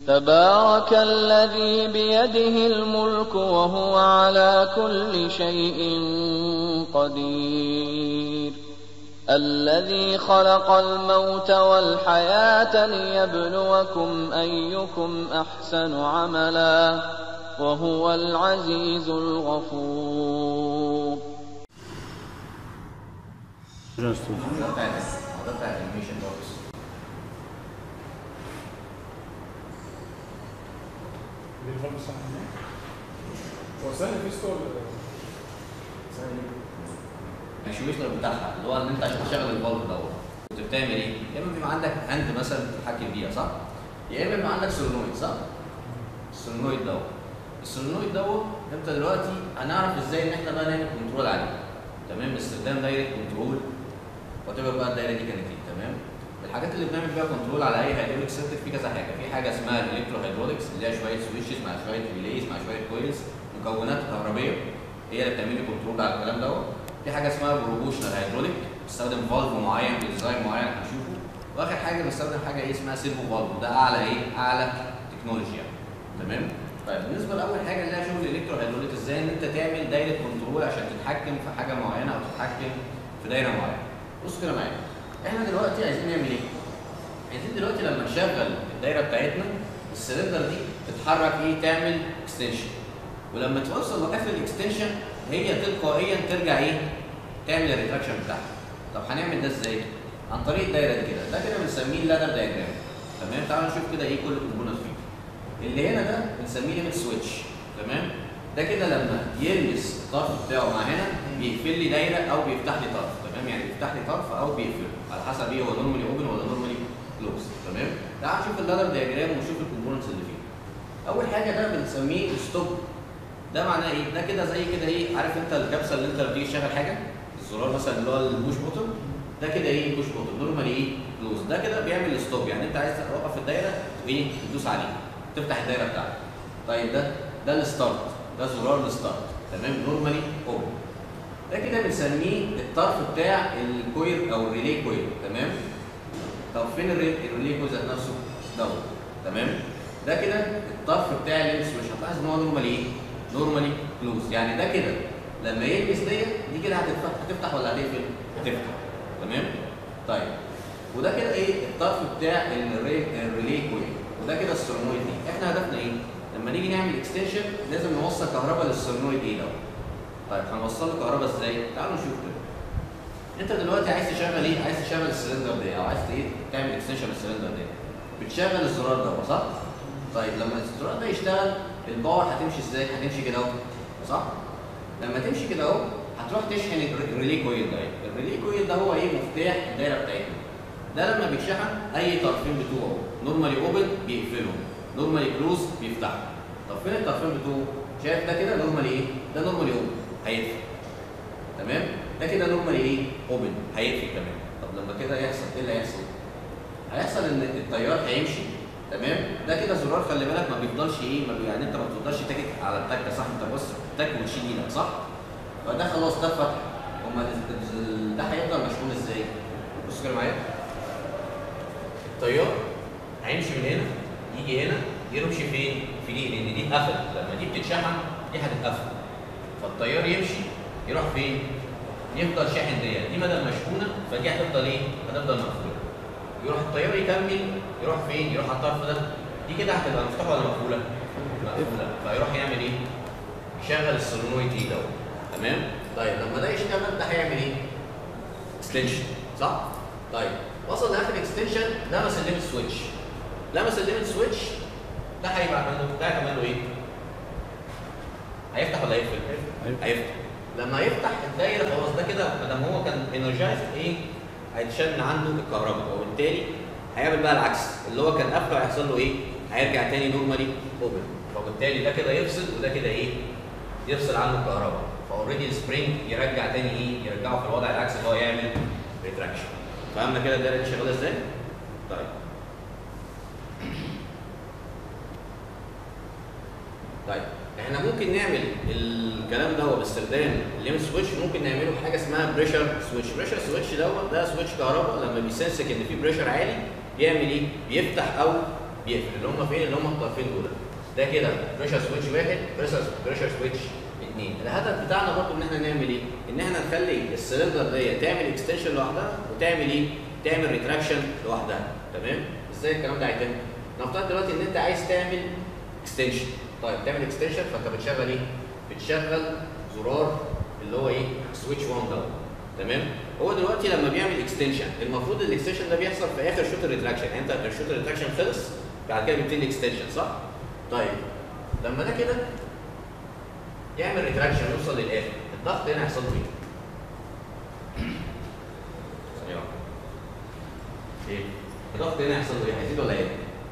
تبارك الذي بيده الملك وهو على كل شيء قدير الذي خلق الموت والحياة ليبلوكم أيكم أحسن عملا وهو العزيز الغفور Здравствуйте. ده بتاع ده بتاع الانيميشن بوكس دي الفرق الصحيح هو سهل في ستور الشويشنر بتاعها اللي هو ان انت عشان تشغل الفالف دوت كنت بتعمل ايه؟ يا اما بيبقى عندك هاند مثلا بتتحكم بيها صح؟ يا اما بيبقى عندك سولنويد صح؟ السولنويد دوت السولنويد دوت انت دلوقتي هنعرف ازاي ان احنا بقى نعمل كنترول عليه تمام باستخدام دايره كنترول وات بقى الدايره دي كانت ايه تمام؟ الحاجات اللي بنعمل بيها كنترول على اي هيدروليك سيركت في كذا حاجه في حاجه اسمها الالكترو هيدروليكس اللي هي شويه سويتشز مع شويه ريليز مع شويه كويلز مكونات كهربيه هي اللي بتعمل لي كنترول على الكلام دوت في حاجه اسمها بروبوشنال هيدروليك بتستخدم فالف معين بديزاين معين هنشوفه واخر حاجه بنستخدم حاجه ايه اسمها سيرفو فالف ده اعلى ايه اعلى تكنولوجيا يعني. تمام طيب بالنسبه لاول حاجه اللي هي شغل الالكترو هيدروليك ازاي ان انت تعمل دايره كنترول عشان تتحكم في حاجه معينه او تتحكم في دايره معينه بص كده معايا احنا دلوقتي عايزين نعمل ايه عايزين دلوقتي لما نشغل الدايره بتاعتنا السلندر دي تتحرك ايه تعمل اكستنشن ولما توصل وقف الاكستنشن هي تلقائيا ترجع ايه تعمل الريتراكشن بتاعها طب هنعمل ده ازاي عن طريق الدايره دي كده ده كده بنسميه اللادر دايجرام تمام تعالوا نشوف كده ايه كل كومبوننت فيه اللي هنا ده بنسميه ليميت سويتش تمام ده كده لما يلمس الطرف بتاعه مع هنا بيقفل لي دايره او بيفتح لي طرف تمام يعني بيفتح لي طرف او بيقفله على حسب ايه هو نورمالي اوبن ولا نورمالي كلوز تمام تعال نشوف اللادر دايجرام ونشوف الكومبوننتس اللي فيه اول حاجه ده بنسميه ستوب ده معناه ايه ده كده زي كده ايه عارف انت الكبسه اللي انت لما تيجي تشغل حاجه الزرار مثلا اللي هو البوش بوتن ده كده ايه بوش بوتن نورمالي ايه كلوز ده كده بيعمل ستوب يعني انت عايز توقف الدايره ايه تدوس عليه تفتح الدايره بتاعتك طيب ده ده الستارت ده زرار الستارت تمام نورمالي اوبن ده كده بنسميه الطرف بتاع الكويل او الريلي كويل تمام طب فين الري- الريلي كويل ذات نفسه دوت تمام ده كده الطرف بتاع الليمس مش هتلاحظ ان هو نورمالي ايه نورمالي كلوز يعني ده كده لما يلبس ديت دي كده هتفتح هتفتح ولا هتقفل هتفتح تمام طيب وده كده ايه الطرف بتاع الري- الريلي كويل وده كده السولنويد دي احنا هدفنا ايه لما نيجي نعمل اكستنشن لازم نوصل كهرباء للسولنويد ايه دوت طيب هنوصل له كهرباء ازاي تعالوا نشوف كده انت دلوقتي عايز تشغل ايه عايز تشغل السلندر ده او عايز ايه تعمل اكستنشن للسلندر ده بتشغل الزرار ده صح طيب لما الزرار ده يشتغل الباور هتمشي ازاي هتمشي كده اهو صح لما تمشي كده اهو هتروح تشحن الر- الريلي كويل ده الريلي كويل ده هو ايه مفتاح الدايره بتاعتنا ده لما بيتشحن اي طرفين بتوعه نورمالي اوبن بيقفلهم نورمالي كلوز بيفتحوا طب فين الطرفين بتوعه شايف ده كده نورمالي ايه ده نورمالي اوبن هيقفل تمام ده كده نورمالي ايه اوبن هيقفل كمان طب لما كده يحصل ايه اللي هيحصل هيحصل ان التيار هيمشي تمام ده كده زرار خلي بالك ما بيفضلش ايه ما بي... يعني انت ما بتفضلش تاكك على التكه صح انت بص تك وتشيل ايدك صح فده خلاص ده فتح امال ال- ال- ده هيفضل مشحون ازاي بص كده معايا التيار هيمشي من هنا يجي هنا يمشي فين في دي لان دي اتقفلت لما دي بتتشحن دي هتتقفل فالتيار يمشي يروح فين يفضل شاحن ديت دي ما دام مشحونه فدي هتفضل ايه هتفضل مقفوله يروح التيار يكمل يروح فين يروح على الطرف ده دي كده هتبقى مفتوحه ولا مقفوله مقفوله فيروح يعمل ايه يشغل السولنويد دي دوت تمام طيب لما ده يشتغل ده هيعمل ايه اكستنشن صح طيب وصل لاخر اكستنشن لمس الليمت سويتش لمس الليمت سويتش ده هيبقى عمل له ده هيعمل له ايه هيفتح ولا هيقفل هيفتح لما يفتح الدايره خلاص ده كده ما دام هو كان انرجايز ايه هيتشن عنده الكهرباء وبالتالي هيعمل بقى العكس اللي هو كان قافله هيحصل له ايه هيرجع تاني نورمالي اوبن فبالتالي ده كده يفصل وده كده ايه يفصل عنه الكهرباء فاوريدي السبرينج يرجع تاني ايه يرجعه في الوضع العكسي اللي هو يعمل ريتراكشن فهمنا كده الدايره دي شغاله ازاي طيب طيب احنا ممكن نعمل الكلام ده باستخدام الليمت سويتش ممكن نعمله حاجه اسمها بريشر سويتش بريشر سويتش دوت ده سويتش كهرباء لما بيسنسك ان في بريشر عالي بيعمل ايه بيفتح او بيقفل اللي هم فين اللي هم الطرفين دول ده كده بريشر سويتش واحد بريشر بريشر سويتش اثنين الهدف بتاعنا برضه ان احنا نعمل ايه ان احنا نخلي السلندر دي تعمل اكستنشن لوحدها وتعمل ايه تعمل ريتراكشن لوحدها تمام ازاي الكلام ده هيتم نفترض دلوقتي ان انت عايز تعمل اكستنشن طيب تعمل اكستنشن فانت بتشغل ايه بتشغل زرار اللي هو ايه سويتش 1 دوت تمام هو دلوقتي لما بيعمل اكستنشن المفروض الاكستنشن ده بيحصل في اخر شوط الريتراكشن يعني انت الشوط الريتراكشن خلص بعد كده بيبتدي الاكستنشن صح طيب لما ده كده يعمل ريتراكشن يوصل للاخر الضغط هنا هيحصل له ايه؟ ثانية واحدة. ايه؟ الضغط هنا هيحصل له ايه؟ هيزيد ولا ايه؟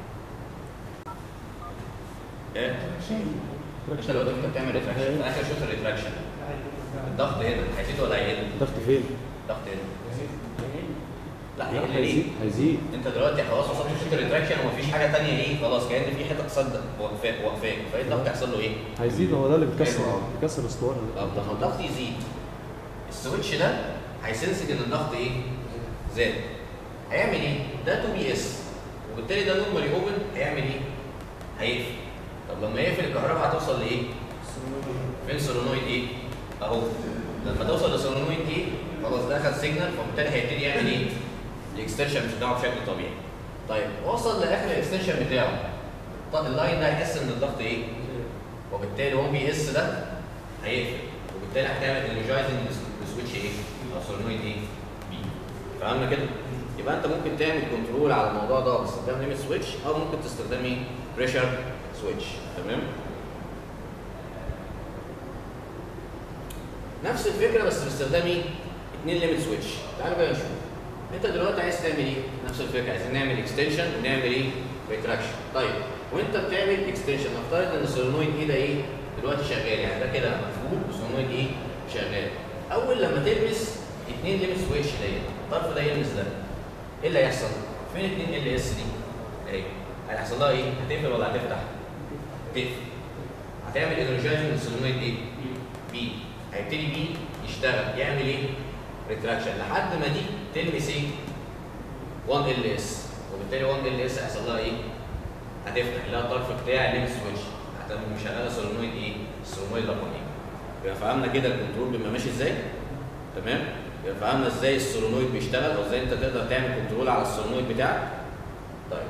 ايه؟ انت لو انت بتعمل ريتراكشن في اخر شوط الريتراكشن الضغط هنا هيزيد ولا هيقل؟ ضغط فين؟ الضغط هنا لا لا هيقل ليه؟ هيزيد هيزيد انت دلوقتي خلاص وصلت لشوط الريتراكشن ومفيش حاجه ثانيه ايه خلاص كان في حته صد وقفاك وقفاك فايه الضغط هيحصل له ايه؟ هيزيد هو ده اللي بيكسر حلو. بيكسر الاسطوانه طب لما الضغط يزيد السويتش ده هيسنسج ان الضغط ايه؟ زاد هيعمل ايه؟ ده 2 بي اس وبالتالي ده نورمالي اوبن هيعمل ايه؟ هيقفل طب لما يقفل الكهرباء هتوصل لايه؟ فين سولونويد ايه؟ اهو لما توصل لسولونويد ايه؟ خلاص ده اخد سيجنال فبالتالي هيبتدي يعمل ايه؟ الاكستنشن بتاعه بشكل طبيعي. طيب وصل لاخر الاكستنشن بتاعه طب اللاين ده هيحس ان الضغط ايه؟ وبالتالي 1 بي اس ده هيقفل وبالتالي هتعمل انرجايزنج لسويتش ايه؟ او سولونويد ايه؟ بي فهمنا كده؟ يبقى انت ممكن تعمل كنترول على الموضوع ده باستخدام ليميت سويتش او ممكن تستخدم ايه؟ بريشر سويتش تمام؟ نفس الفكره بس باستخدام ايه؟ اثنين ليميت سويتش تعالوا بقى نشوف انت دلوقتي عايز تعمل ايه؟ نفس الفكره عايزين نعمل اكستنشن ونعمل ايه؟ ريتراكشن طيب وانت بتعمل اكستنشن نفترض ان السولينويد ايه ده ايه؟ دلوقتي شغال يعني ده كده مقفول والسولينويد ايه؟ شغال اول لما تلمس اثنين ليميت سويتش ديت الطرف ده يلمس ده ايه اللي هيحصل؟ فين اثنين ال اس دي؟ اهي هيحصل لها ايه؟ هتقفل ولا هتفتح؟ هتقفل هتعمل انرجايزنج للسولينويد ايه؟ بي هيبتدي بي يشتغل يعمل ايه؟ ريتراكشن لحد ما دي تلمس ايه؟ 1 ال اس وبالتالي 1 ال اس هيحصل لها ايه؟ هتفتح اللي هو الطرف بتاع الليمس سويتش هتبقى مشغله سولينويد ايه؟ السولينويد رقم ايه؟ يبقى فهمنا كده الكنترول بيبقى ماشي ازاي؟ تمام؟ يبقى فهمنا ازاي السولينويد بيشتغل او ازاي انت تقدر تعمل كنترول على السولينويد بتاعك؟ طيب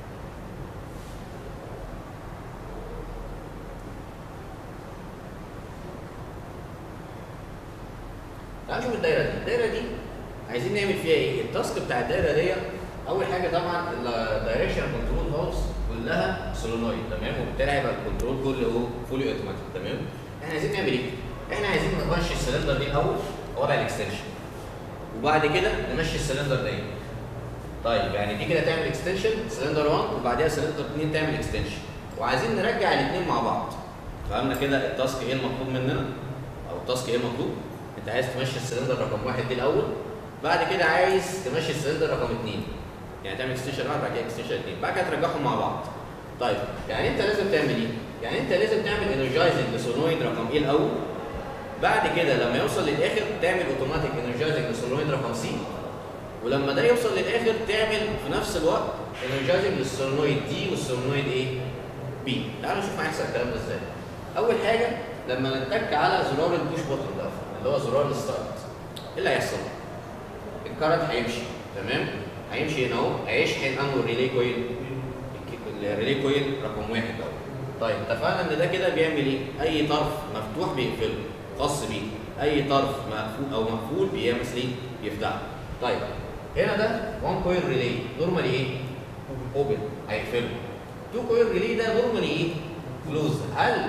تعال نشوف الدايره دي، الدايره دي عايزين نعمل فيها ايه؟ التاسك بتاع الدايره دي اول حاجه طبعا الدايركشن كنترول هاوس كلها سولونويد تمام وبالتالي هيبقى الكنترول كله فولي اوتوماتيك تمام؟ احنا عايزين نعمل ايه؟ احنا عايزين نمشي السلندر دي الاول وضع الاكستنشن وبعد كده نمشي السلندر دي طيب يعني دي كده تعمل اكستنشن سلندر 1 وبعديها سلندر 2 تعمل اكستنشن وعايزين نرجع الاثنين مع بعض فهمنا كده التاسك ايه المطلوب مننا او التاسك ايه المطلوب انت عايز تمشي السلندر رقم واحد دي الاول بعد كده عايز تمشي السلندر رقم اثنين يعني تعمل اكستنشن واحد بعد كده اكستنشن اثنين بعد كده ترجعهم مع بعض طيب يعني انت لازم تعمل ايه؟ يعني انت لازم تعمل انرجايزنج لسولويد رقم ايه الاول بعد كده لما يوصل للاخر تعمل اوتوماتيك انرجايزنج لسولويد رقم سي ولما ده يوصل للاخر تعمل في نفس الوقت انرجايزنج للسولويد دي والسولويد ايه؟ بي تعالوا نشوف هيحصل الكلام ده ازاي اول حاجه لما نتك على زرار البوش بوتن ده اللي هو زرار الستارت ايه اللي هيحصل؟ الكارنت هيمشي تمام؟ هيمشي هنا اهو هيشحن انه الريلي كويل الريلي كويل رقم واحد اهو طيب اتفقنا ان ده كده بيعمل ايه؟ اي طرف مفتوح بيقفله خاص بيه اي طرف مقفول او مقفول بيعمل ايه؟ بيفتحه طيب هنا ده 1 كويل ريلي نورمالي ايه؟ اوبن هيقفله 2 كويل ريلي ده نورمالي ايه؟ كلوز هل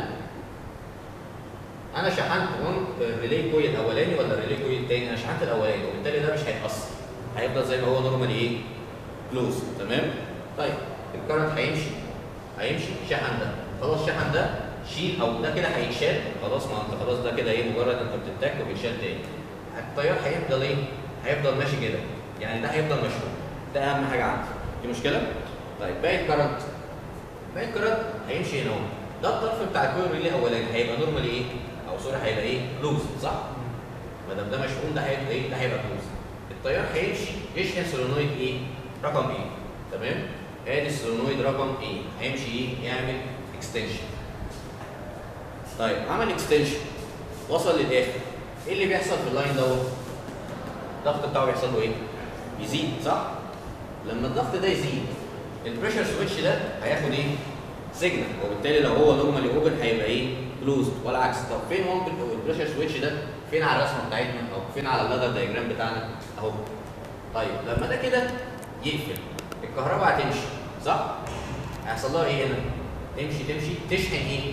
انا شحنت ريلي كويل اولاني ولا ريلي كويل تاني؟ انا شحنت الاولاني وبالتالي ده مش هيتاثر هيفضل زي ما هو نورمالي ايه؟ كلوز تمام؟ طيب الكرنت هيمشي هيمشي شحن ده خلاص شحن ده شيل او ده كده هيتشال خلاص ما انت خلاص ده كده ايه مجرد انت بتتك وبيتشال تاني التيار هيفضل ايه؟ هيفضل ماشي كده يعني ده هيفضل مشحون ده اهم حاجه عندي دي مشكله؟ طيب باقي الكرنت باقي الكرنت هيمشي هنا اهو ده الطرف بتاع الكويل ريلي الاولاني هيبقى نورمالي ايه؟ او سوري هيبقى ايه؟ لوز صح؟ ما دام ده مشحون ده هيبقى ايه؟ ده هيبقى لوز التيار هيمشي يشحن سولينويد ايه؟ رقم ايه؟ تمام؟ ادي السولنويد رقم ايه هيمشي ايه يعمل اكستنشن طيب عمل اكستنشن وصل للاخر ايه اللي بيحصل في اللاين دوت الضغط بتاعه بيحصل له ايه يزيد صح لما الضغط ده يزيد البريشر سويتش ده هياخد ايه سيجنال وبالتالي لو هو نورمالي اوبن هيبقى ايه كلوزد والعكس طب فين ممكن البريشر سويتش ده فين على الرسمه بتاعتنا او فين على اللادر دايجرام بتاعنا اهو طيب لما ده كده يقفل الكهرباء هتمشي صح هيحصل لها ايه هنا تمشي تمشي تشحن ايه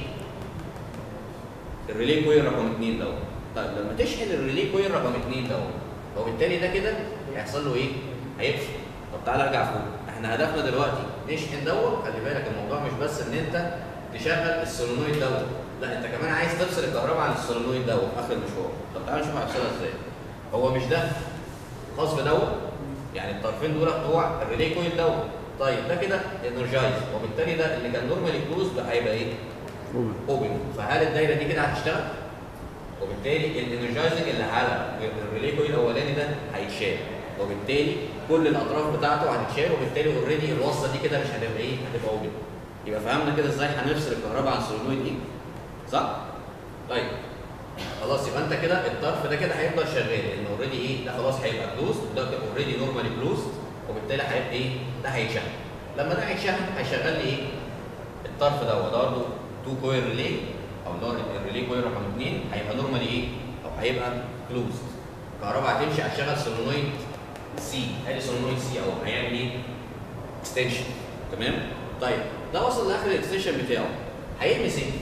الريلي كويل رقم 2 دوت طيب لما تشحن الريلي كويل رقم 2 دوت وبالتالي ده كده هيحصل له ايه هيفصل طب تعالى ارجع فوق احنا هدفنا دلوقتي نشحن دوت خلي بالك الموضوع مش بس ان انت تشغل السولينويد دوت لا انت كمان عايز تفصل الكهرباء عن السولينويد دوت في اخر المشوار طب تعالى نشوف هيفصلها ازاي هو مش ده خاص بدوت يعني الطرفين دول بتوع الريلي كويل دوت طيب ده كده انرجايز وبالتالي ده اللي كان نورمالي كلوز بقى هيبقى ايه؟ اوبن فهل الدايره دي كده هتشتغل؟ وبالتالي الانرجايزنج اللي على الريلي كويل الاولاني ده هيتشال وبالتالي كل الاطراف بتاعته هتتشال وبالتالي اوريدي الوصله دي كده مش هتبقى ايه؟ هتبقى اوبن يبقى فهمنا كده ازاي هنفصل الكهرباء عن السولينويد ايه؟ صح؟ طيب خلاص يبقى انت كده الطرف ده كده هيفضل شغال لان اوريدي ايه؟ ده خلاص هيبقى كلوز وده اوريدي نورمالي كلوز وبالتالي هيبقى ايه؟ ده هيتشحن لما ده هيتشحن هيشغل لي ايه؟ الطرف ده ده برضه 2 كويل ريلي او اللي هو الريلي كويل رقم 2 هيبقى نورمالي ايه؟ او هيبقى كلوز الكهرباء هتمشي هتشغل سولينويد سي ادي سولينويد سي او هيعمل ايه؟ اكستنشن تمام؟ طيب ده وصل لاخر الاكستنشن بتاعه هيلمس ايه؟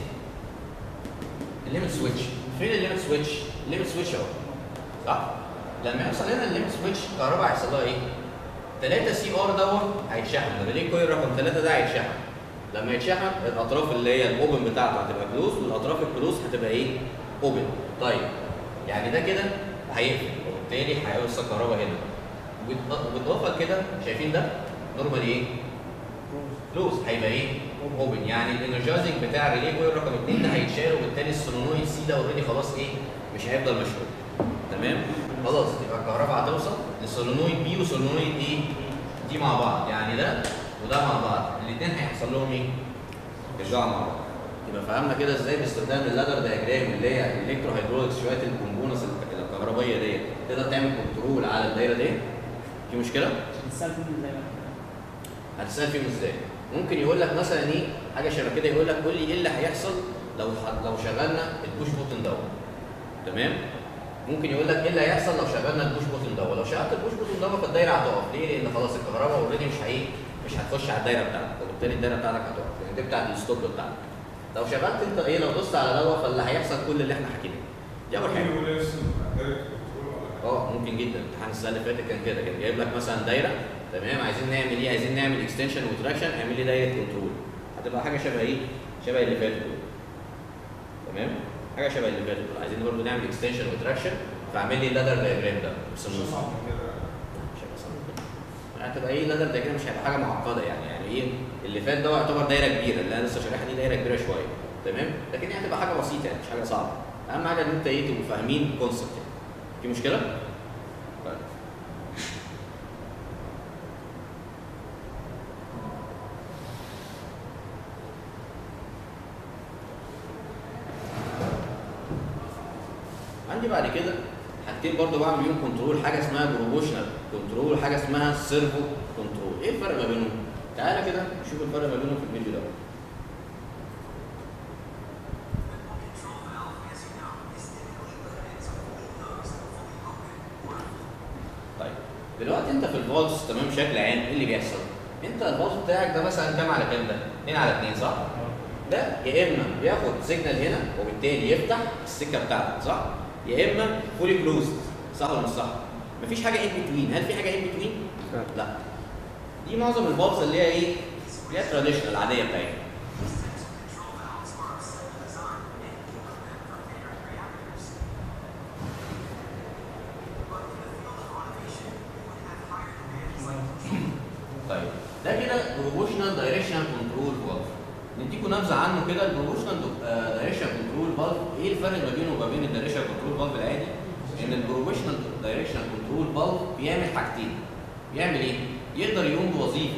الليمت سويتش فين الليمت سويتش؟ الليمت سويتش اهو صح؟ لما يحصل هنا الليمت سويتش الكهرباء هيحصل لها ايه؟ 3 سي ار دوت هيتشحن الريلي كويل رقم 3 ده هيتشحن لما يتشحن الاطراف اللي هي الاوبن بتاعته هتبقى كلوز والاطراف الكلوز هتبقى ايه؟ اوبن طيب يعني ده كده هيقفل وبالتالي هيوصل كهرباء هنا وبالإض- وبالاضافه لكده شايفين ده نورمالي ايه؟ كلوز هيبقى ايه؟ اوبن يعني الانرجايزنج بتاع الريلي كويل رقم 2 ده هيتشال وبالتالي السولينويد سي ده اوريدي خلاص ايه؟ مش هيفضل مشغول تمام؟ خلاص يبقى الكهرباء هتوصل للسولينويد بي وسولينويد ايه؟ دي مع بعض يعني ده وده مع بعض الاثنين هيحصل لهم ايه؟ يرجعوا مع بعض يبقى فهمنا كده ازاي باستخدام اللادر دايجرام اللي هي الالكترو هيدروليكس شويه الكومبوننتس الكهربائيه ديت تقدر تعمل كنترول على الدايره دي في مشكله؟ السالفه دي ازاي بقى؟ هتسال فيهم ازاي؟ ممكن يقول لك مثلا ايه حاجه شبه كده يقول لك قول لي ايه اللي هيحصل لو ح- لو شغلنا البوش بوتن دوت تمام؟ ممكن يقول لك ايه اللي هيحصل لو شغلنا البوش بوتن دوت لو شغلت البوش بوتن دوت فالدايره هتقف ليه؟ لان خلاص الكهرباء اوريدي مش هي مش هتخش على الدايره بتاعتك وبالتالي الدايره بتاعتك هتقف لان دي بتاعت الستوب بتاعتك لو شغلت انت ايه لو دوست على دوت فاللي هيحصل كل اللي احنا حكيناه دي اول حاجه يقول اسم دايركت كنترول ولا اه ممكن جدا امتحان السنه اللي فاتت كان كده كان جايب لك مثلا دايره تمام عايزين نعمل ايه عايزين نعمل اكستنشن وتراكشن اعمل لي دايره كنترول هتبقى حاجه شبه ايه شبه اللي فاتت دول تمام حاجه شبه اللي فاتت دول عايزين برضه نعمل اكستنشن وتراكشن فاعمل لي اللادر دايجرام ده بس مش النص صعب كده مش هيبقى صعب كده. يعني هتبقى ايه اللادر دايجرام مش هيبقى حاجه معقده يعني يعني ايه اللي فات ده يعتبر دايره كبيره اللي انا لسه شارحها دي دايره كبيره شويه تمام لكن هي هتبقى حاجه بسيطه يعني مش حاجه صعبه اهم حاجه ان انت ايه تبقوا فاهمين الكونسبت يعني في مشكله؟ طيب. عندي بعد كده حاجتين برضو بعمل بيهم كنترول حاجه اسمها بروبوشنال كنترول وحاجه اسمها سيرفو كنترول ايه الفرق ما بينهم تعالى كده نشوف الفرق ما بينهم في الفيديو ده طيب دلوقتي انت في الفالس تمام بشكل عام ايه اللي بيحصل انت الفالس بتاعك ده مثلا كام على كام ده 2 على 2 صح ده يا اما بياخد سيجنال هنا وبالتالي يفتح السكه بتاعتك صح؟ يا اما فولي كلوزد صح ولا مش صح؟ مفيش حاجه ان بتوين هل في حاجه ان بتوين؟ لا دي معظم البابز اللي هي ايه؟ اللي هي التراديشنال العاديه بتاعتنا طيب ده كده بروبوشنال دايركشنال كنترول فالف نديكم نبذه عنه كده البروبوشنال دايركشنال كنترول فالف ايه الفرق ما بينه وما بين الدايركشنال كنترول فالف العادي ان البروبوشنال دايركشنال كنترول فالف بيعمل حاجتين بيعمل ايه يقدر يقوم بوظيفه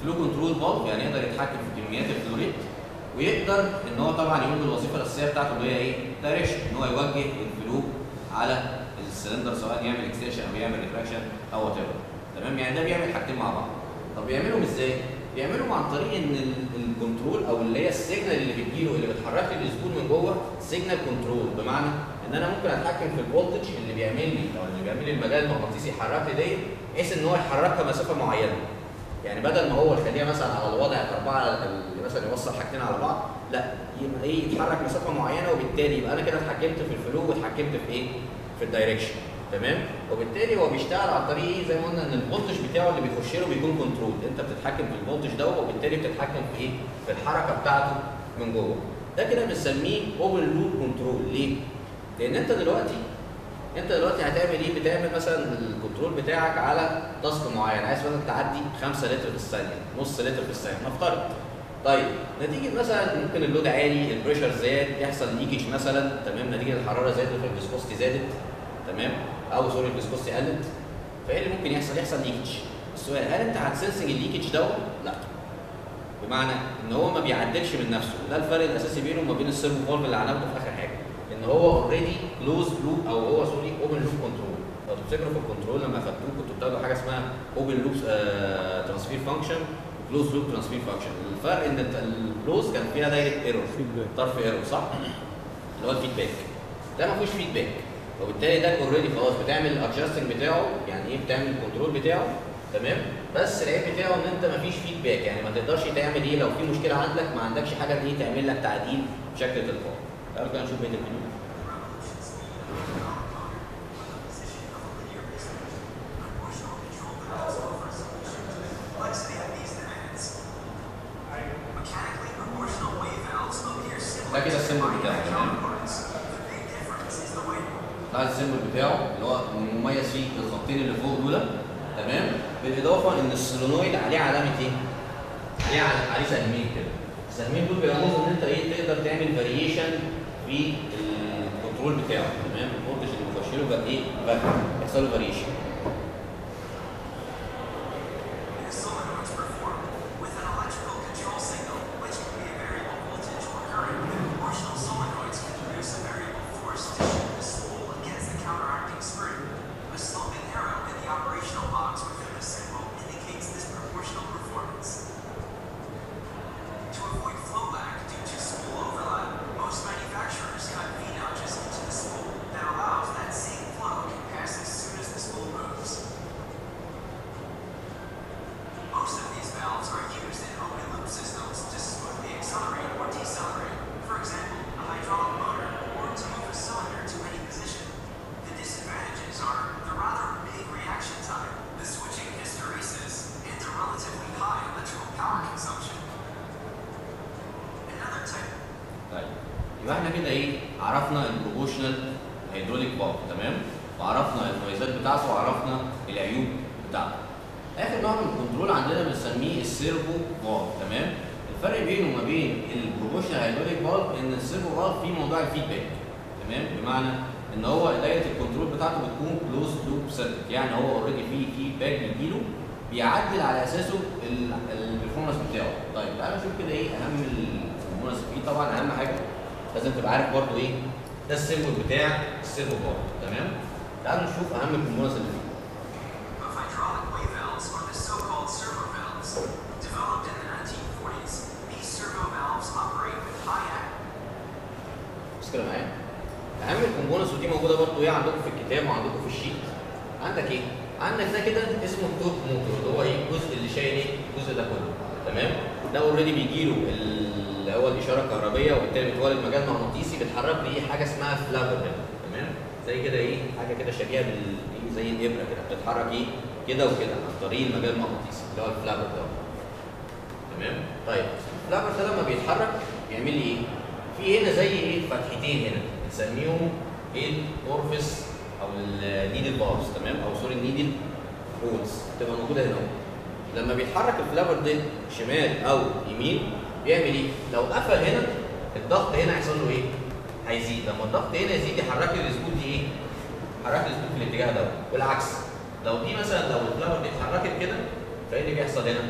الفلو كنترول فالف يعني يقدر يتحكم في كميات الفلو ريت ويقدر ان هو طبعا يقوم بالوظيفه الاساسيه بتاعته اللي هي ايه؟ دايركشن ان هو يوجه الفلو على السلندر سواء يعمل اكستنشن او يعمل ريفراكشن او وات تمام يعني ده بيعمل حاجتين مع بعض طب بيعملهم ازاي؟ بيعملهم عن طريق ان ال- الكنترول او اللي هي السيجنال اللي بتجيله اللي بتحرك لي السبول من جوه سيجنال كنترول بمعنى ان انا ممكن اتحكم في الفولتج اللي بيعمل لي او اللي بيعمل لي المجال المغناطيسي يحرك لي ديت بحيث ان هو يحركها مسافه معينه يعني بدل ما هو يخليها مثلا على الوضع الاربعه اللي مثلا يوصل حاجتين على بعض لا يبقى ايه يتحرك مسافه معينه وبالتالي يبقى انا كده اتحكمت في الفلو واتحكمت في ايه؟ في الدايركشن تمام وبالتالي هو بيشتغل عن طريق ايه زي ما قلنا ان الفولتج بتاعه اللي بيخش له بيكون كنترول انت بتتحكم في الفولتج ده وبالتالي بتتحكم في ايه؟ في الحركه بتاعته من جوه ده كده بنسميه اوبن لوب كنترول ليه؟ لان انت دلوقتي انت دلوقتي هتعمل ايه؟ بتعمل مثلا الكنترول بتاعك على تاسك معين عايز مثلا تعدي 5 لتر في الثانيه نص لتر في الثانيه نفترض طيب نتيجه مثلا ممكن اللود عالي البريشر زاد يحصل ليكج مثلا تمام نتيجه الحراره زادت والفيسكوستي زادت تمام او سوري الفيسكوستي قلت فايه اللي ممكن يحصل؟ يحصل ليكج السؤال هل انت هتسنسنج الليكج دوت؟ لا بمعنى ان هو ما بيعدلش من نفسه ده الفرق الاساسي بينه وما بين السيرفو فالف اللي هناخده في اخر حاجه ان هو اوريدي كلوز لوب او هو سوري اوبن لوب كنترول لو تفتكروا في الكنترول لما اخدتوه كنتوا بتاخدوا حاجه اسمها اوبن لوب ترانسفير فانكشن وكلوز لوب ترانسفير فانكشن الفرق ان الكلوز كان فيها دايركت ايرور فيدباك طرف ايرور صح؟ اللي هو الفيدباك ده ما فيهوش فيدباك وبالتالي ده اوريدي خلاص بتعمل الادجستنج بتاعه يعني ايه بتعمل الكنترول بتاعه تمام بس العيب بتاعه ان انت ما فيش فيدباك يعني ما تقدرش تعمل ايه لو في مشكله عندك ما عندكش حاجه ان ايه تعمل لك تعديل بشكل تلقائي تعالوا كده نشوف بقيه الفيديو ده كده السيمبل بتاعه تمام ده السيمبل بتاعه اللي هو مميز فيه الخطين اللي فوق دول تمام بالاضافه ان السولونويد عليه علامه ايه؟ عليه على- عليه سهمين كده السهمين دول بيرمزوا ان انت ايه تقدر تعمل فاريشن في الكنترول بتاعه تمام الفولتج اللي بيخش له بقى ايه؟ بقى يحصل له فاريشن Most of these valves are used in open loop systems to smoothly accelerate or decelerate, for example, a hydraulic motor, or to move a cylinder to any position. The disadvantages are the rather big reaction time, the switching hysteresis, and the relatively high electrical power consumption. Another type طيب يبقى احنا كده ايه عرفنا البروبوشنال هيدروليك فالف تمام وعرفنا المميزات بتاعته وعرفنا العيوب بتاعته اخر نوع من الكنترول عندنا بنسميه السيرفو فالف تمام الفرق بينه وما بين البروبوشنال هيدروليك فالف ان السيرفو فالف فيه موضوع الفيدباك تمام بمعنى ان هو دايره الكنترول بتاعته بتكون كلوز لوب سيركت يعني هو اوريدي فيه فيدباك بيجيله بيعدل على اساسه البرفورمانس بتاعه طيب تعالى نشوف كده ايه اهم الكومبوننتس فيه طبعا اهم حاجه لازم تبقى عارف برضو ايه ده السيمبل بتاع السيرفو فالف تمام تعالوا نشوف اهم الكومبوننتس اللي فيه of hydraulic wave valves are the so-called servo valves. Developed in the 1940s, these servo valves operate with high ac- بص كده معايا اهم الكومبوننتس ودي موجوده برضو ايه عندكم في الكتاب وعندكم في الشيت عندك ايه عندك ده كده اسمه التورك موتور اللي هو ايه الجزء اللي شايل ايه الجزء ده كله تمام ده اوريدي بيجي له اللي هو الاشاره الكهربيه وبالتالي بتولد مجال مغناطيسي بيتحرك لي ايه حاجه اسمها فلابر هنا تمام زي كده ايه حاجه كده شبيهه بال إيه؟ زي الابره كده بتتحرك ايه كده وكده عن طريق المجال المغناطيسي اللي هو الفلابر ده تمام طيب الفلابر ده لما بيتحرك بيعمل لي ايه في هنا زي ايه فتحتين هنا بنسميهم ايه الاورفس او النيدل بارز تمام او سوري النيدل هولز تبقى موجوده هنا اهو لما بيتحرك الفلابر ده شمال او يمين بيعمل ايه لو قفل هنا الضغط هنا هيحصل له ايه هيزيد لما الضغط هنا يزيد يحرك لي السبوت دي ايه حرك لي السبوت في الاتجاه ده والعكس لو دي مثلا لو الفلابر دي اتحركت كده فايه اللي بيحصل هنا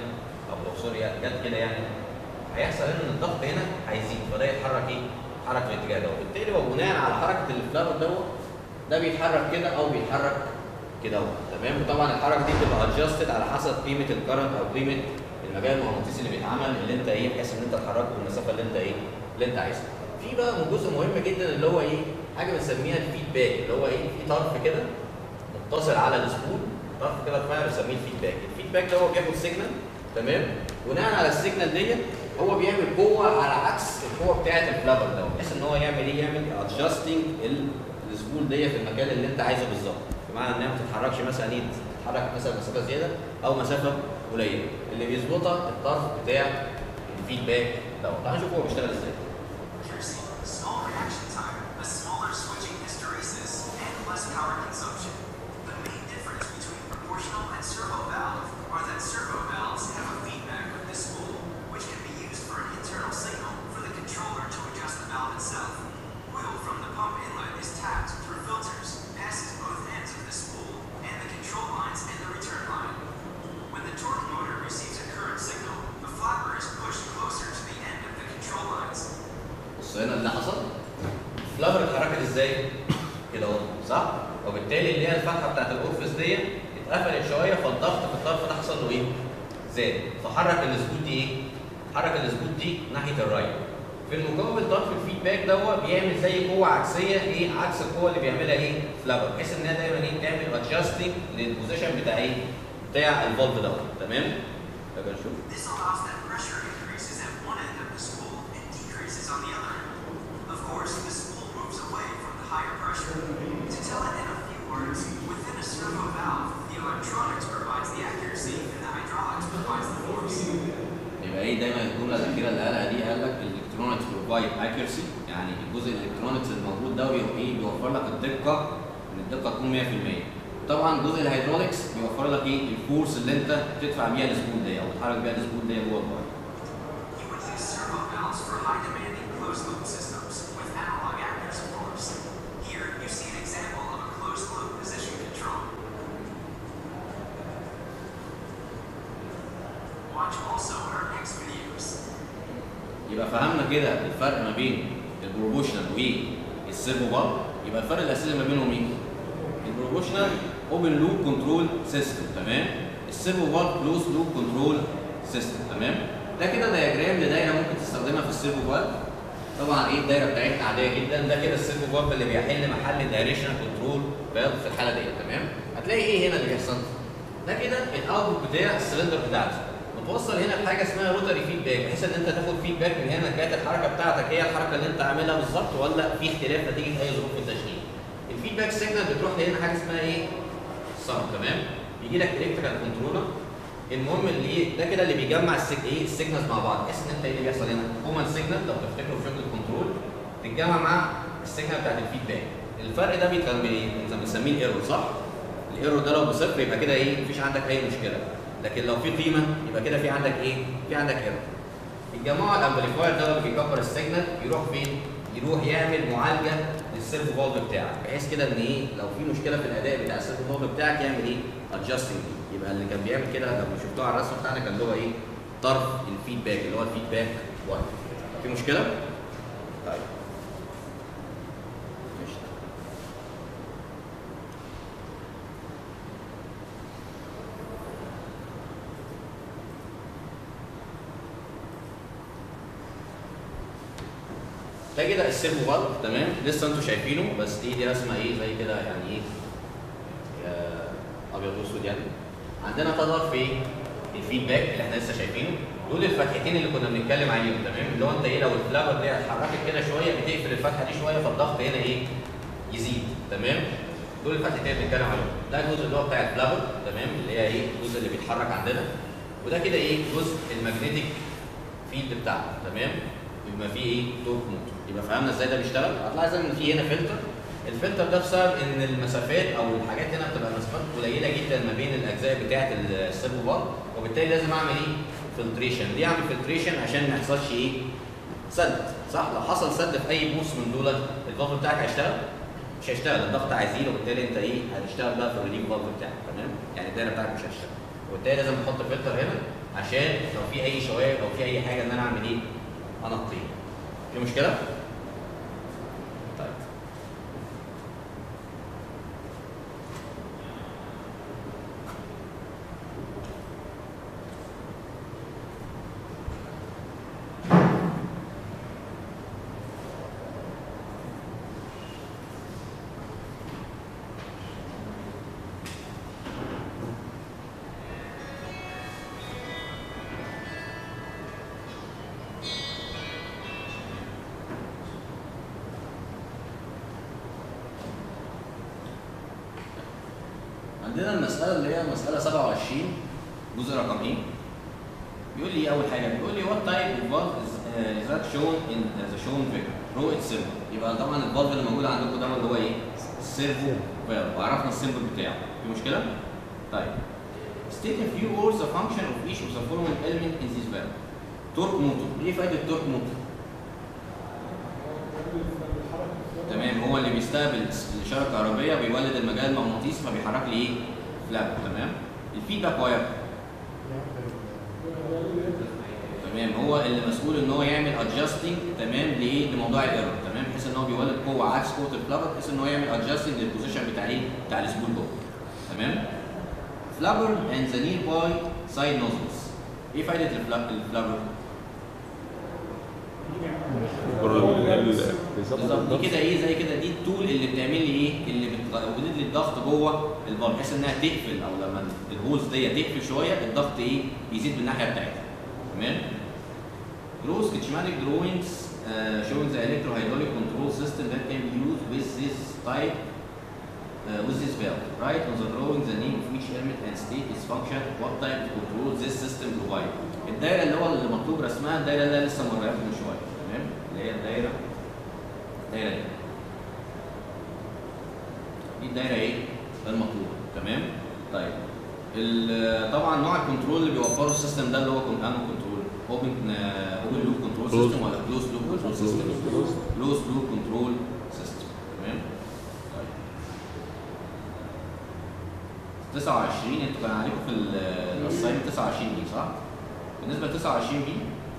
او لو سوري جت كده يعني هيحصل هنا ان الضغط هنا هيزيد فده يتحرك ايه؟ يتحرك في الاتجاه ده وبالتالي هو بناء على حركه الفلافر دوت ده بيتحرك كده او بيتحرك كده اهو تمام وطبعا الحركه دي بتبقى ادجستد على حسب قيمه الكرنت او قيمه المجال المغناطيسي اللي بيتعمل اللي انت ايه بحيث ان انت تحركه بالمسافه اللي انت ايه اللي انت عايزها. في بقى جزء مهم جدا اللي هو ايه؟ حاجه بنسميها الفيدباك اللي هو ايه؟ في طرف كده متصل على السبول طرف كده رفيع بنسميه الفيدباك. الفيدباك ده هو بياخد سيجنال تمام؟ بناء على السيجنال ديت هو بيعمل قوه على عكس القوه بتاعه الفلافر ده بحيث ان هو يعمل ايه؟ يعمل ادجستنج السبول ديت في المكان اللي انت عايزه بالظبط. بمعنى انها ما تتحركش مثلا ايه؟ تتحرك مثلا مسافه زياده او مسافه قليله. اللي بيظبطها الطرف بتاع الفيدباك دوت. تعال نشوف هو بيشتغل ازاي. accuracy, small reaction time, a smaller switching hysteresis, and less power consumption. The main difference between proportional and servo valve are that servo valves have a feedback with the spool, which can be used for an internal signal for the controller to adjust the valve itself. Oil from the pump inlet is tapped through filters, passes both ends of the spool, and the control lines and the return line. When the torque motor receives a current signal, the flapper is pushed closer to the end of the control lines. بص هنا اللي حصل الفلافر اتحركت ازاي؟ كده اهو صح؟ وبالتالي اللي هي الفتحه بتاعت الاورفيس ديت اتقفلت شويه فالضغط في الطرف ده حصل له ايه؟ زاد فحرك السبوت دي ايه؟ حرك السبوت دي ناحيه الرايت في المقابل طرف الفيدباك دوت بيعمل زي قوه عكسيه ايه؟ عكس القوه اللي بيعملها ايه؟ فلافر بحيث انها دايما ايه؟ تعمل ادجستنج للبوزيشن بتاع ايه؟ بتاع الفولت دوت تمام؟ طب نشوف This allows that pressure increases at one end of the spool and decreases on the other end. Of course, the spool moves away from the higher pressure. To tell it in a few words, within a servo valve, the electronics provides the accuracy and the hydraulics provides the force. يبقى ايه دايما الجمله الاخيره اللي قالها دي قال لك الالكترونكس بروفايد اكيرسي يعني الجزء الالكترونكس الموجود ده بيبقى ايه بيوفر لك الدقه ان الدقه تكون 100% طبعا جزء الهيدروليكس بيوفر لك ايه الفورس اللي انت بتدفع بيها السبول دي او تحرك بيها السبول دي جوه البايب You would use servo valves for high demanding closed loop systems with analog actors, of course. Here, you see an example of a closed loop position control. Watch also our next videos. يبقى فهمنا كده الفرق ما بين البروبوشنال والسيرفو فالف يبقى الفرق الاساسي ما بينهم ايه؟ البروبوشنال اوبن لوب كنترول سيستم تمام؟ السيرفو فالف كلوز لوب كنترول سيستم تمام؟ ده كده دياجرام لدايره ممكن تستخدمها في السيرفو فالف طبعا ايه الدايره بتاعتنا عاديه جدا ده كده السيرفو فالف اللي بيحل محل الدايركشنال كنترول فالف في الحاله دي تمام؟ هتلاقي ايه هنا اللي بيحصل؟ ده كده الاوتبوت بتاع السلندر بتاعتي متوصل هنا بحاجه اسمها روتري فيدباك بحيث ان انت تاخد فيدباك من هنا كانت الحركه بتاعتك هي الحركه اللي انت عاملها بالظبط ولا في اختلاف نتيجه اي ظروف في التشغيل. الفيدباك سيجنال بتروح لهنا حاجه اسمها ايه؟ صم تمام؟ بيجي لك الكتريكال كنترولر المهم اللي ايه ده كده اللي بيجمع السيج ايه السيجنالز مع بعض بحيث ان انت ايه اللي بيحصل هنا؟ كومن سيجنال لو تفتكروا في شغل الكنترول تتجمع مع السيجنال بتاعت الفيدباك. الفرق ده بيتكلم بايه؟ انت بنسميه الايرور صح؟ الايرور ده لو بصفر يبقى كده ايه؟ مفيش عندك اي مشكله. لكن لو في قيمه يبقى كده في عندك ايه؟ في عندك ايرور. الجماعه الامبليفاير ده اللي بيكبر السيجنال يروح فين؟ يروح يعمل معالجه للسيرفو فالف بتاعك بحيث كده ان ايه لو في مشكله في الاداء بتاع السيرفو فالف بتاعك يعمل ايه؟ ادجستنج يبقى اللي كان بيعمل كده لو شفتوه على الرسم بتاعنا كان اللي هو ايه؟ طرف الفيدباك اللي هو الفيدباك 1 في مشكله؟ طيب ماشي. ده كده السيرفو فالف تمام لسه انتوا شايفينه بس دي دي رسمه ايه زي كده يعني ايه آه، ابيض واسود يعني عندنا طرف في الفيدباك اللي احنا لسه شايفينه دول الفتحتين اللي كنا بنتكلم عليهم تمام اللي هو انت ايه لو الفلافر دي اتحركت كده شويه بتقفل الفتحه دي شويه فالضغط هنا ايه يزيد تمام دول الفتحتين اللي بنتكلم عليهم ده الجزء اللي هو بتاع الفلافر تمام اللي هي ايه الجزء اللي بيتحرك عندنا وده كده ايه جزء الماجنتيك فيلد بتاعنا تمام يبقى فيه ايه تورك موتور يبقى فهمنا ازاي ده بيشتغل هتلاحظ ان في هنا فلتر الفلتر ده بسبب ان المسافات او الحاجات هنا بتبقى مسافات قليله جدا ما بين الاجزاء بتاعه السيرفو بار وبالتالي لازم اعمل ايه فلتريشن ليه اعمل فلتريشن عشان ما يحصلش ايه سد صح لو حصل سد في اي بوس من دول الفالف بتاعك هيشتغل مش هيشتغل الضغط هيزيد وبالتالي انت ايه هتشتغل بقى في الريليف فالف بتاعك تمام يعني الدايره بتاعك مش هتشتغل وبالتالي لازم تحط فلتر هنا عشان لو في اي شوايب او في اي حاجه ان انا اعمل ايه؟ انقيه. في مشكله؟ طيب عندنا المسألة اللي هي مسألة 27 جزء رقم ايه؟ بيقول لي أول حاجة بيقول لي what type of valve is, uh, is that shown in the shown figure رو السيمبل يبقى طبعا الفالف اللي موجود عندكم ده اللي هو ايه؟ السيرفو فالف وعرفنا السيمبل بتاعه في مشكلة؟ طيب state a few words the function of each of the following element in this valve تورك موتور ايه فايدة التورك موتور؟ تمام هو اللي بيستقبل الاشاره الكهربائيه بيولد المجال المغناطيسي فبيحرك لي ايه؟ فلاب تمام الفيدباك واير تمام هو اللي مسؤول ان هو يعمل ادجستنج تمام لايه؟ لموضوع الايرور تمام بحيث ان هو بيولد قوه عكس قوه الفلابر بحيث ان هو يعمل ادجستنج للبوزيشن بتاع ايه؟ بتاع السبول جوه تمام فلابر اند ذا نير باي سايد نوزلز ايه فايده الفلا- الفلابر؟ بالظبط دي كده ايه زي كده دي التول اللي بتعمل لي ايه اللي بتولد لي الضغط جوه البار بحيث انها تقفل او لما الهولز دي تقفل شويه الضغط ايه يزيد بالناحيه بتاعتها تمام Draw schematic drawings uh, showing the electrohydraulic control system that can be used with this type uh, with this valve. Write on the drawing the name of each element and state its function, what type of control this system provide. الدايره اللي هو اللي مطلوب رسمها الدايره اللي أنا لسه موريها لكم من شويه تمام اللي هي الدايره الدايره دي دي الدايره ايه المطلوبه تمام طيب ال- طبعا نوع الكنترول اللي بيوفره السيستم ده اللي هو كن- انه كنترول اوبن اوبن لوب كنترول سيستم ولا كلوز لوب كنترول سيستم كلوز لوب كنترول سيستم تمام طيب 29 انتوا كان عليكم في الاساينمنت 29 بي صح؟ بالنسبه ل 29 بي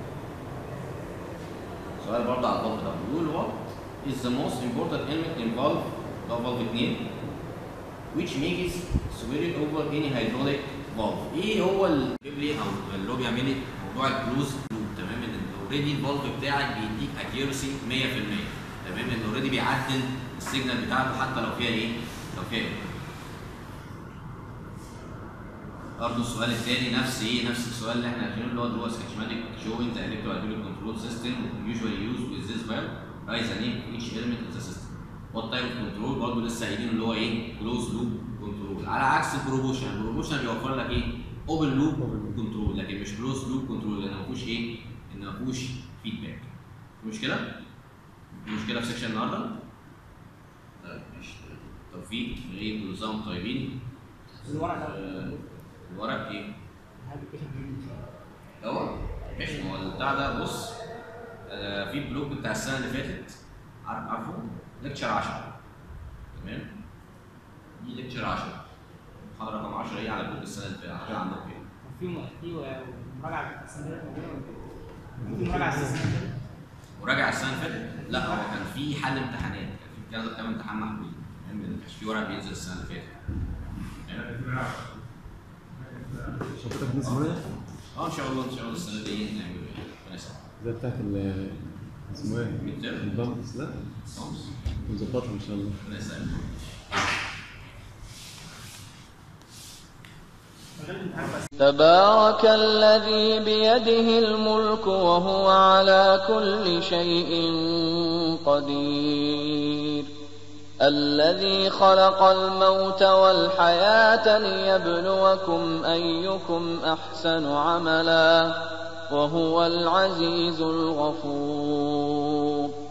سؤال برضه على الفالف ده بيقول what is the most important element in valve ده فالف 2 which makes superior over any hydraulic valve ايه هو اللي بيجيب لي او اللي هو بيعمل لي موضوع الكلوز لوب تمام ان اوريدي الفالف بتاعك بيديك اكيورسي 100% تمام ان اوريدي بيعدل السيجنال بتاعته حتى لو فيها ايه؟ لو فيها ايه؟ برضه السؤال الثاني نفس ايه نفس السؤال اللي احنا عارفينه اللي هو اللي هو schematic showing the electrohydraulic control system usually used with this valve write the name of each element of the system what type of control برضه لسه قايلين اللي هو ايه closed loop control على عكس البروبوشن البروبوشن بيوفر لك ايه open loop control لكن مش closed loop control لان ما فيهوش ايه ان ما فيهوش فيدباك في مشكله؟ في مشكله في سكشن النهارده؟ طيب ماشي توفيق غيب ونظام طيبين الورق آه، الورق ايه؟ ده هو ماشي ما هو البتاع ده بص آه، في البلوك بتاع السنه اللي فاتت عارف عارفه ليكتشر 10 تمام دي ليكتشر 10 محاضره رقم 10 هي على بلوك السنه اللي فاتت عشان عندكم كده في في مراجعه السنه في مراجعه السنه وراجع السنه اللي فاتت لا هو كان في حل امتحانات كان في كذا كام امتحان محلول تمام؟ ما كانش في ورق بينزل السنه اللي فاتت تمام؟ شفتك دي اسمها اه ان شاء الله ان شاء الله السنه دي نعمل ايه ربنا يسهل زي بتاعت ال اسمه ايه؟ ميد ترم البامبس لا خلاص نظبطها ان شاء الله ربنا يسهل تبارك الذي بيده الملك وهو على كل شيء قدير الذي خلق الموت والحياة ليبلوكم أيكم أحسن عملا وهو العزيز الغفور